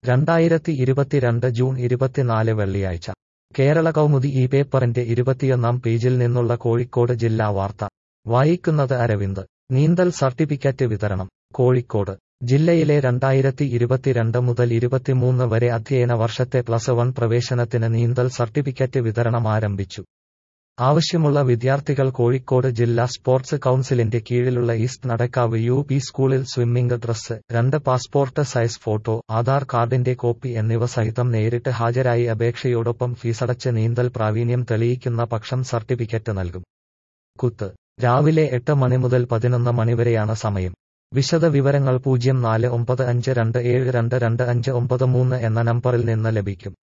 രണ്ടായിരത്തി ഇരുപത്തിരണ്ട് ജൂൺ ഇരുപത്തിനാല് വെള്ളിയാഴ്ച കേരള കൗമുദി ഈ പേപ്പറിന്റെ ഇരുപത്തിയൊന്നാം പേജിൽ നിന്നുള്ള കോഴിക്കോട് ജില്ലാ വാർത്ത വായിക്കുന്നത് അരവിന്ദ് നീന്തൽ സർട്ടിഫിക്കറ്റ് വിതരണം കോഴിക്കോട് ജില്ലയിലെ രണ്ടായിരത്തി ഇരുപത്തിരണ്ട് മുതൽ ഇരുപത്തിമൂന്ന് വരെ അധ്യയന വർഷത്തെ പ്ലസ് വൺ പ്രവേശനത്തിന് നീന്തൽ സർട്ടിഫിക്കറ്റ് വിതരണം ആരംഭിച്ചു ആവശ്യമുള്ള വിദ്യാർത്ഥികൾ കോഴിക്കോട് ജില്ലാ സ്പോർട്സ് കൗൺസിലിന്റെ കീഴിലുള്ള ഈസ്റ്റ് നടക്കാവ് യു പി സ്കൂളിൽ സ്വിമ്മിംഗ് ഡ്രസ്സ് രണ്ട് പാസ്പോർട്ട് സൈസ് ഫോട്ടോ ആധാർ കാർഡിന്റെ കോപ്പി എന്നിവ സഹിതം നേരിട്ട് ഹാജരായി അപേക്ഷയോടൊപ്പം ഫീസടച്ച് നീന്തൽ പ്രാവീണ്യം തെളിയിക്കുന്ന പക്ഷം സർട്ടിഫിക്കറ്റ് നൽകും കുത്ത് രാവിലെ എട്ട് മണി മുതൽ പതിനൊന്ന് മണിവരെയാണ് സമയം വിശദ വിവരങ്ങൾ പൂജ്യം നാല് ഒമ്പത് അഞ്ച് രണ്ട് ഏഴ് രണ്ട് രണ്ട് അഞ്ച് ഒമ്പത് മൂന്ന് എന്ന നമ്പറിൽ നിന്ന് ലഭിക്കും